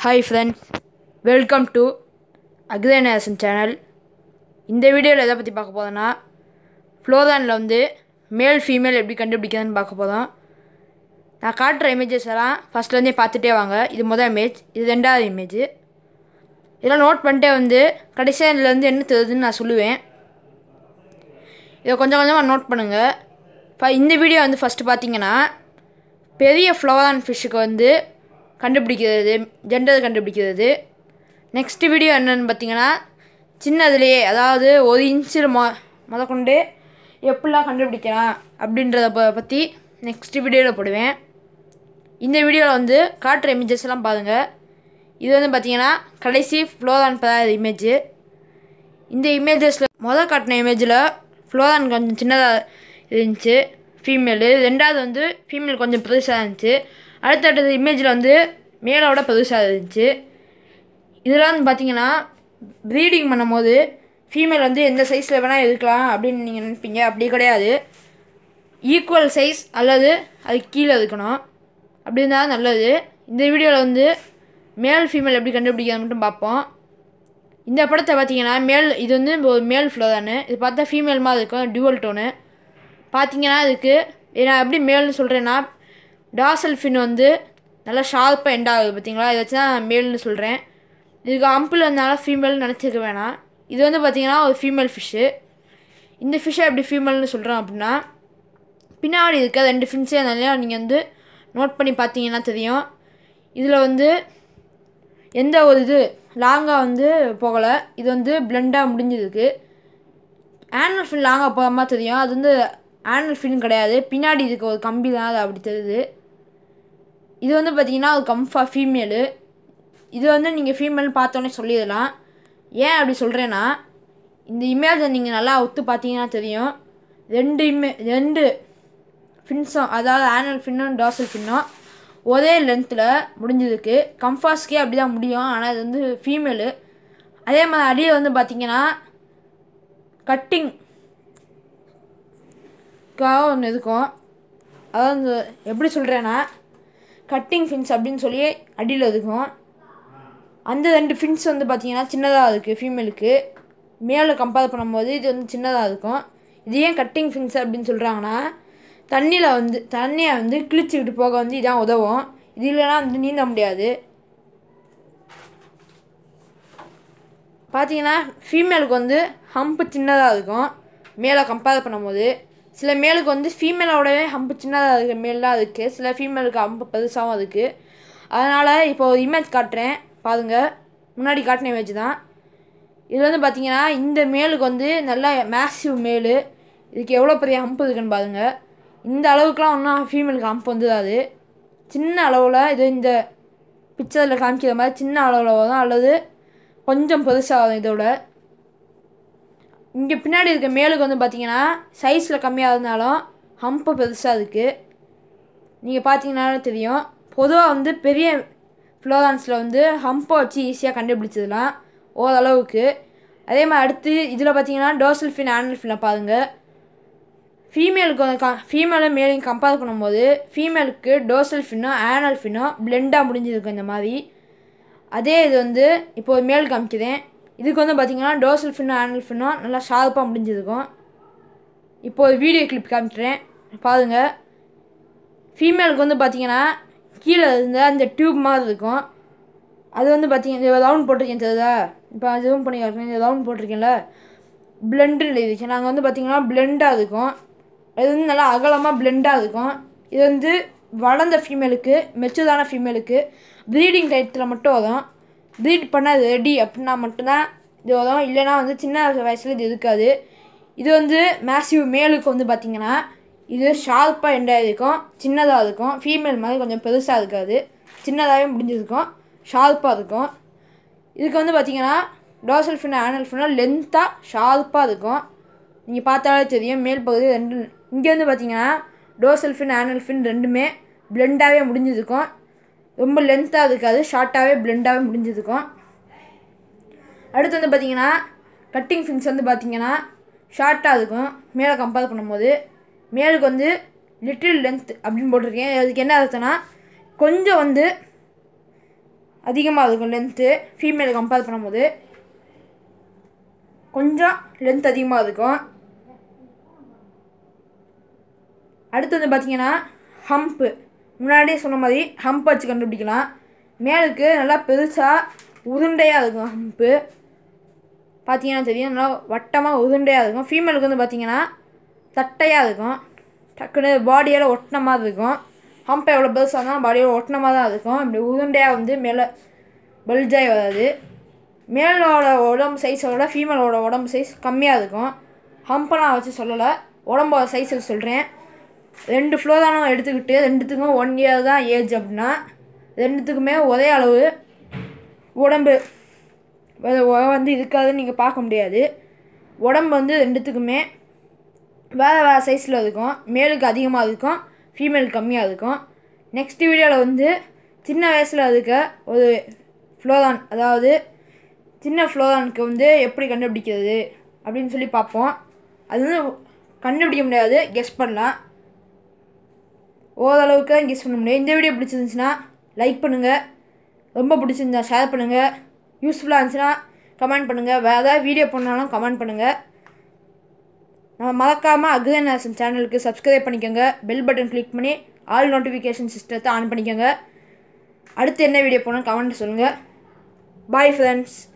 hi friends welcome to அக்ரேனேசன் channel இந்த வீடியோவில் எதை பற்றி பார்க்க போதோன்னா ஃப்ளோரானில் வந்து மேல் ஃபீமேல் எப்படி கண்டுபிடிக்கிறதுன்னு பார்க்க போதும் நான் காட்டுற இமேஜஸ் எல்லாம் ஃபஸ்ட்லேருந்தே பார்த்துட்டே வாங்க இது முதல் இமேஜ் இது ரெண்டாவது இமேஜ் இதெல்லாம் நோட் பண்ணிட்டே வந்து கடைசியாக இதுலேருந்து என்ன தெரியுதுன்னு நான் சொல்லுவேன் இதை கொஞ்சம் கொஞ்சமாக நோட் பண்ணுங்கள் இப்போ இந்த வீடியோ வந்து ஃபஸ்ட்டு பார்த்தீங்கன்னா பெரிய ஃப்ளவரான் ஃபிஷ்ஷுக்கு வந்து கண்டுபிடிக்கிறது ஜெண்டர் கண்டுபிடிக்கிறது நெக்ஸ்ட் வீடியோ என்னென்னு பார்த்தீங்கன்னா சின்னதுலேயே அதாவது ஒரு இன்ச்சில் மொ முதற்கொண்டு எப்படிலாம் கண்டுபிடிக்கலாம் அப்படின்றத ப பற்றி நெக்ஸ்ட் வீடியோவில் போடுவேன் இந்த வீடியோவில் வந்து காட்டுற இமேஜஸ் எல்லாம் பாருங்கள் இது வந்து பார்த்தீங்கன்னா கடைசி ஃப்ளோரான் பதாத இமேஜ் இந்த இமேஜஸில் முதல் காட்டின இமேஜில் ஃப்ளோரான் கொஞ்சம் சின்னதாக இருந்துச்சு ஃபீமேலு ரெண்டாவது வந்து ஃபீமேல் கொஞ்சம் பெருசாக இருந்துச்சு அடுத்தடுத்த இமேஜில் வந்து மேலோட பெருசாக இருந்துச்சு இதில் வந்து பார்த்தீங்கன்னா ப்ரீடிங் பண்ணும்போது ஃபீமேல் வந்து எந்த சைஸில் வேணால் இருக்கலாம் அப்படின்னு நீங்கள் நினைப்பீங்க அப்படி கிடையாது ஈக்குவல் சைஸ் அல்லது அது கீழே இருக்கணும் அப்படி இருந்தால் நல்லது இந்த வீடியோவில் வந்து மேல் ஃபீமேல் எப்படி கண்டுபிடிக்கிறது மட்டும் பார்ப்போம் இந்த படத்தை பார்த்தீங்கன்னா மேல் இது வந்து ஒரு மேல் ஃப்ளோ தானே இது பார்த்தா ஃபீமேல் மாதிரி இருக்கும் டியூவல் டோனு பார்த்தீங்கன்னா இதுக்கு நான் எப்படி மேல்னு சொல்கிறேன்னா டாசல் ஃபின் வந்து நல்லா ஷார்ப்பாக எண்ட் ஆகுது பார்த்தீங்களா இதை வச்சு தான் மேல்னு சொல்கிறேன் இதுக்கு அம்பில் இருந்தாலும் ஃபீமேல்னு நினச்சிக்க வேணாம் இது வந்து பார்த்தீங்கன்னா ஒரு ஃபீமேல் ஃபிஷ்ஷு இந்த ஃபிஷ்ஷை எப்படி ஃபீமேல்னு சொல்கிறோம் அப்படின்னா பின்னாடி இருக்க ரெண்டு ஃபின்ஸே நல்லா நீங்கள் வந்து நோட் பண்ணி பார்த்தீங்கன்னா தெரியும் இதில் வந்து எந்த ஒரு இது லாங்காக வந்து போகலை இது வந்து பிளெண்டாக முடிஞ்சிருக்கு ஆனுவல் ஃபின் லாங்காக போகிற மாதிரி தெரியும் அது வந்து ஆனுவல் ஃபின் கிடையாது பின்னாடி இதுக்கு ஒரு கம்பி தான் அது அப்படி தெரியுது இது வந்து பார்த்தீங்கன்னா ஒரு கம்ஃபா ஃபீமேலு இது வந்து நீங்கள் ஃபீமேல் பார்த்தோன்னே சொல்லிடலாம் ஏன் அப்படி சொல்கிறேன்னா இந்த இமேஜை நீங்கள் நல்லா ஒத்து பார்த்தீங்கன்னா தெரியும் ரெண்டு இமே ரெண்டு ஃபின்ஸும் அதாவது ஆனுவல் ஃபின்னும் டாசல் ஃபின்னும் ஒரே லென்த்தில் முடிஞ்சதுக்கு கம்ஃபாஸ்க்கே அப்படி தான் முடியும் ஆனால் இது வந்து ஃபீமேலு அதே மாதிரி அடியில் வந்து பார்த்தீங்கன்னா கட்டிங் காக ஒன்று இருக்கும் அதாவது எப்படி சொல்கிறேன்னா கட்டிங் ஃபின்ஸ் அப்படின்னு சொல்லி அடியில் இருக்கும் அந்த ரெண்டு ஃபின்ஸ் வந்து பார்த்திங்கன்னா சின்னதாக இருக்குது ஃபீமேலுக்கு மேலே கம்பேர் பண்ணும்போது இது வந்து சின்னதாக இருக்கும் இது ஏன் கட்டிங் ஃபின்ஸ் அப்படின்னு சொல்கிறாங்கன்னா தண்ணியில் வந்து தண்ணியை வந்து கிழிச்சிக்கிட்டு போக வந்து இதான் உதவும் இது இல்லைனா வந்து நீந்த முடியாது பார்த்தீங்கன்னா ஃபீமேலுக்கு வந்து ஹம்பு சின்னதாக இருக்கும் மேலே கம்பேர் பண்ணும்போது சில மேலுக்கு வந்து ஃபீமேலோடவே ஹம்பு சின்னதாக இருக்க மேலாம் இருக்குது சில ஃபீமேலுக்கு ஹம்பு பெருசாகவும் இருக்குது அதனால் இப்போ ஒரு இமேஜ் காட்டுறேன் பாருங்கள் முன்னாடி காட்டின இமேஜ் தான் இதில் வந்து பார்த்தீங்கன்னா இந்த மேலுக்கு வந்து நல்லா மேசிவ் மேலு இதுக்கு எவ்வளோ பெரிய ஹம்பு இருக்குன்னு பாருங்கள் இந்த அளவுக்குலாம் ஒன்றும் ஃபீமேலுக்கு ஹம்ப் வந்துடாது சின்ன அளவில் இது இந்த பிக்சரில் காமிக்கிற மாதிரி சின்ன அளவில் வரும் அல்லது கொஞ்சம் பெருசாக வரும் இதோட இங்கே பின்னாடி இருக்க மேலுக்கு வந்து பார்த்தீங்கன்னா சைஸில் கம்மியாக இருந்தாலும் ஹம்ப்பு பெருசாக இருக்குது நீங்கள் பார்த்தீங்கன்னாலே தெரியும் பொதுவாக வந்து பெரிய ஃப்ளோரான்ஸில் வந்து ஹம்பை வச்சு ஈஸியாக கண்டுபிடிச்சதுலாம் ஓரளவுக்கு அதே மாதிரி அடுத்து இதில் பார்த்தீங்கன்னா டோசல் ஃபின் ஆனல் ஃபின்னை பாருங்கள் ஃபீமேலுக்கு வந்து க ஃபீமேலும் மேலையும் கம்பேர் பண்ணும்போது ஃபீமேலுக்கு டோசல் ஃபின்னும் ஆனல் ஃபின்னும் பிளெண்டாக முடிஞ்சிருக்கு இந்த மாதிரி அதே இது வந்து இப்போ மேல் காமிக்கிறேன் இதுக்கு வந்து பார்த்திங்கன்னா டோசல் ஃபின்னும் ஆனல் ஃபின்னும் நல்லா ஷார்ப்பாக முடிஞ்சிருக்கும் இப்போது வீடியோ கிளிப் காமிக்கிறேன் பாருங்கள் ஃபீமேலுக்கு வந்து பார்த்திங்கன்னா கீழே இருந்த அந்த டியூப் மாதிரி இருக்கும் அது வந்து பார்த்தீங்கன்னா ரவுண்ட் போட்டிருக்கேன் தெரியுதா இப்போ ஜூம் பண்ணி காட்டுறேன் இந்த ரவுண்ட் போட்டிருக்கேன்ல பிளெண்டுன்னு எழுதிச்சு நாங்கள் வந்து பார்த்திங்கன்னா பிளெண்டாக இருக்கும் இது வந்து நல்லா அகலமாக பிளெண்டாக இருக்கும் இது வந்து வளர்ந்த ஃபீமேலுக்கு மெச்சூரான ஃபீமேலுக்கு ப்ரீடிங் டயத்தில் மட்டும் வரும் ப்ரீட் பண்ண ரெடி அப்படின்னா மட்டும்தான் இது வரும் இல்லைனா வந்து சின்ன வயசில் இது இருக்காது இது வந்து மேசிவ் மேலுக்கு வந்து பார்த்திங்கன்னா இது ஷார்ப்பாக எண்டாக இருக்கும் சின்னதாக இருக்கும் ஃபீமேல் மாதிரி கொஞ்சம் பெருசாக இருக்காது சின்னதாகவே முடிஞ்சிருக்கும் ஷார்ப்பாக இருக்கும் இதுக்கு வந்து பார்த்திங்கன்னா டோசல் ஃபின் ஆனல் ஃபின்னா லென்த்தாக ஷார்ப்பாக இருக்கும் நீங்கள் பார்த்தாலே தெரியும் மேல் பகுதி ரெண்டு இங்கே வந்து பார்த்தீங்கன்னா டோசல் ஃபின் ஆனல் ஃபின் ரெண்டுமே பிளெண்டாகவே முடிஞ்சிருக்கும் ரொம்ப லென்த்தாக இருக்காது ஷார்ட்டாகவே பிளெண்டாகவே முடிஞ்சிருக்கும் அடுத்து வந்து பார்த்திங்கன்னா கட்டிங் ஃபின்ஸ் வந்து பார்த்திங்கன்னா ஷார்ட்டாக இருக்கும் மேலே கம்பேர் பண்ணும்போது மேலுக்கு வந்து லிட்டில் லென்த் அப்படின்னு போட்டிருக்கேன் அதுக்கு என்ன அர்த்தம்னா கொஞ்சம் வந்து அதிகமாக இருக்கும் லென்த்து ஃபீமேல் கம்பேர் பண்ணும்போது கொஞ்சம் லென்த் அதிகமாக இருக்கும் அடுத்து வந்து பார்த்தீங்கன்னா ஹம்ப்பு முன்னாடியே சொன்ன மாதிரி ஹம்ப் வச்சு கண்டுபிடிக்கலாம் மேலுக்கு நல்லா பெருசாக உருண்டையாக இருக்கும் ஹம்ப்பு பார்த்தீங்கன்னா தெரியும் நல்லா வட்டமாக உருண்டையாக இருக்கும் ஃபீமேலுக்கு வந்து பார்த்தீங்கன்னா தட்டையாக இருக்கும் டக்குன்னு பாடியோட ஒட்டின மாதிரி இருக்கும் ஹம்ப் எவ்வளோ பெருசாக இருந்தாலும் பாடியோட ஒட்டின மாதிரி தான் இருக்கும் இப்படி உருண்டையாக வந்து மேலே பல்ஜாய் வராது மேலோட உடம்பு சைஸோட ஃபீமேலோட உடம்பு சைஸ் கம்மியாக இருக்கும் ஹம்பை நான் வச்சு சொல்லலை உடம்போட சைஸை சொல்கிறேன் ரெண்டு ஃப்ளோதானும் எடுத்துக்கிட்டு ரெண்டுத்துக்கும் ஒன் இயர் தான் ஏஜ் அப்படின்னா ரெண்டுத்துக்குமே ஒரே அளவு உடம்பு வ- வ- வந்து இருக்காதுன்னு நீங்கள் பார்க்க முடியாது உடம்பு வந்து ரெண்டுத்துக்குமே வேறு வேறு சைஸில் இருக்கும் மேலுக்கு அதிகமாக இருக்கும் ஃபீமேலுக்கு கம்மியாக இருக்கும் நெக்ஸ்ட் வீடியோவில் வந்து சின்ன வயசில் இருக்க ஒரு ஃப்ளோரான் அதாவது சின்ன ஃப்ளோரானுக்கு வந்து எப்படி கண்டுபிடிக்கிறது அப்படின்னு சொல்லி பார்ப்போம் அது வந்து கண்டுபிடிக்க முடியாது கெஸ் பண்ணலாம் ஓரளவுக்கு தான் கெஸ் பண்ண முடியும் இந்த வீடியோ பிடிச்சிருந்துச்சுன்னா லைக் பண்ணுங்கள் ரொம்ப பிடிச்சிருந்தா ஷேர் பண்ணுங்கள் யூஸ்ஃபுல்லாக இருந்துச்சுன்னா கமெண்ட் பண்ணுங்கள் வேறு ஏதாவது வீடியோ பண்ணாலும் கமெண்ட் பண்ணுங்கள் நம்ம மறக்காமல் அக்ரேநாசன் சேனலுக்கு சப்ஸ்கிரைப் பண்ணிக்கோங்க பெல் பட்டன் கிளிக் பண்ணி ஆல் நோட்டிஃபிகேஷன் சிஸ்டத்தை ஆன் பண்ணிக்கோங்க அடுத்து என்ன வீடியோ போகணும் கமெண்ட் சொல்லுங்கள் பாய் ஃப்ரெண்ட்ஸ்